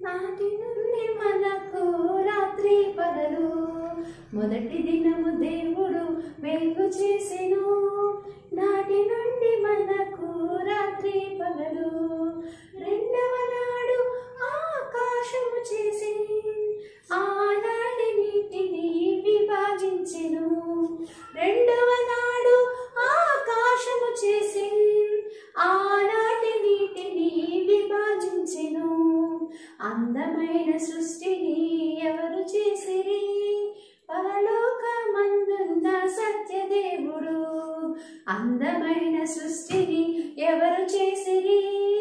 నాటి నుండి మనకు రాత్రి పగలు మొదటి దినము దేవుడు వెలుగు చేసెను నాటి నుండి మనకు రాత్రి పగలు రెండవ నాడు ఆకాశము చేసి ఆనాటి నీటిని విభజించెను రెండవ నాడు ఆకాశము చేసి ఆనాటి నీటిని విభజించెను అందమైన సృష్టిని ఎవరు చేసిరి పరలోకమందున్న సత్యదేవుడు అందమైన సృష్టిని ఎవరు చేసిరి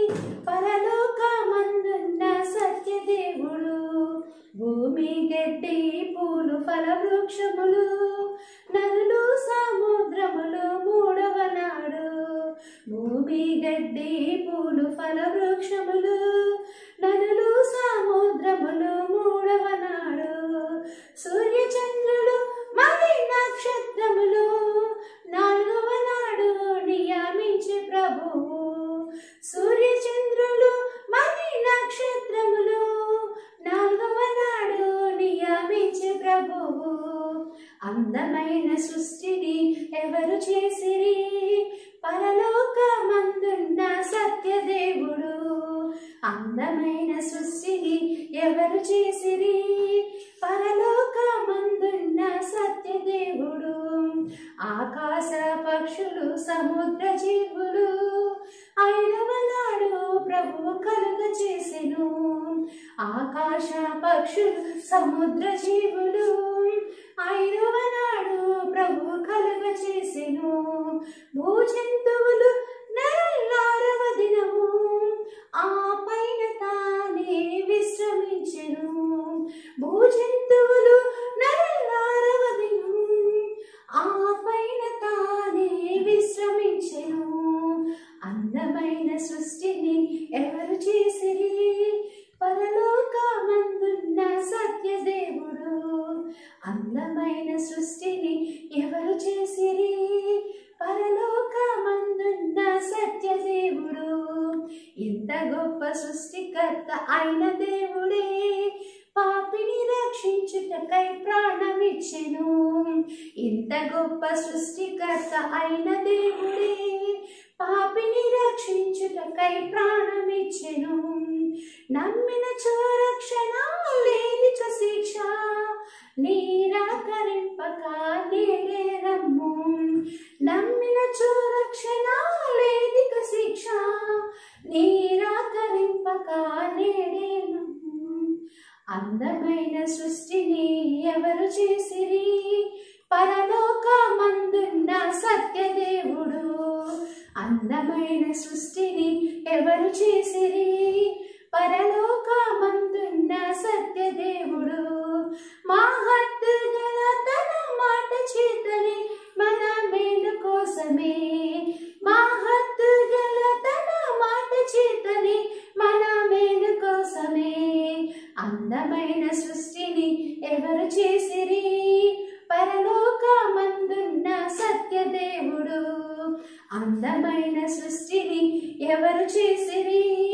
పరలోకమందున్న సత్యదేవుడు భూమి గడ్డి పూలు ఫలవృక్షములు నదులు సముద్రములు మూడవ నాడు భూమి గడ్డి పూలు ఫలవృక్షములు నదులు సముద్రములు మూడవ నాడు సూర్యచంద్రులు మరి నక్షత్రములు నాలుగవ నాడు నియమించే ప్రభువు సూర్యచంద్రులు మరి నక్షత్రములు నాలుగవ నాడు నియమించే ప్రభువు అందమైన సృష్టిని ఎవరు చేసిరి పరలోకమందున్న సత్యదేవుడు అందమైన సృష్టిని ఎవరు చేసిరి పరలోకమందున్న సత్యదేవుడు ఆకాశ పక్షులు సముద్ర జీవులు ఐదవ నాడు ప్రభువు కలుగ చేసెను ఆకాశ పక్షులు సముద్ర జీవులు ఐదవ నాడు ప్రభు కలుగ చేసెను భూజంతువులు నెలలారవ దినము ఆ పైన తానే విశ్రమించెను భూజంతువులు నెలలారవ దినము ఆ పైన తానే విశ్రమించెను అందమైన సృష్టిని ఎవరు చేసిరి పరలోకమందున్న సత్యదేవుడు అందమైన సృష్టిని ఎవరు చేసిరి పరలోకమందున్న సత్యదేవుడు ఇంత గొప్ప సృష్టికర్త అయిన దేవుడే పాపిని రక్షించుటకై ప్రాణమిచ్చెను ఇంత గొప్ప సృష్టికర్త అయిన దేవుడే పాపిని రక్షించుటకై ప్రాణమిచ్చెను నమ్మిన రక్షణ లేనిచ శిక్ష నీరాకరింపక నేడే రమ్ము నమ్మిన రక్షణ లేనిక శిక్ష నీరాకరింపక నేడే రమ్ము అందమైన సృష్టిని ఎవరు చేసిరి పరలోకమందున్న సత్యదేవుడు అందమైన సృష్టిని ఎవరు చేసిరి పరలోకమందున్న సత్యదేవుడు మహత్తు గల తన మాట చేతని మన మేలు కోసమే మహత్తు గల తన మాట చేతని మన మేలు కోసమే అందమైన సృష్టిని ఎవరు చేసిరి పరలోకమందున్న సత్యదేవుడు అందమైన సృష్టిని ఎవరు చేసిరి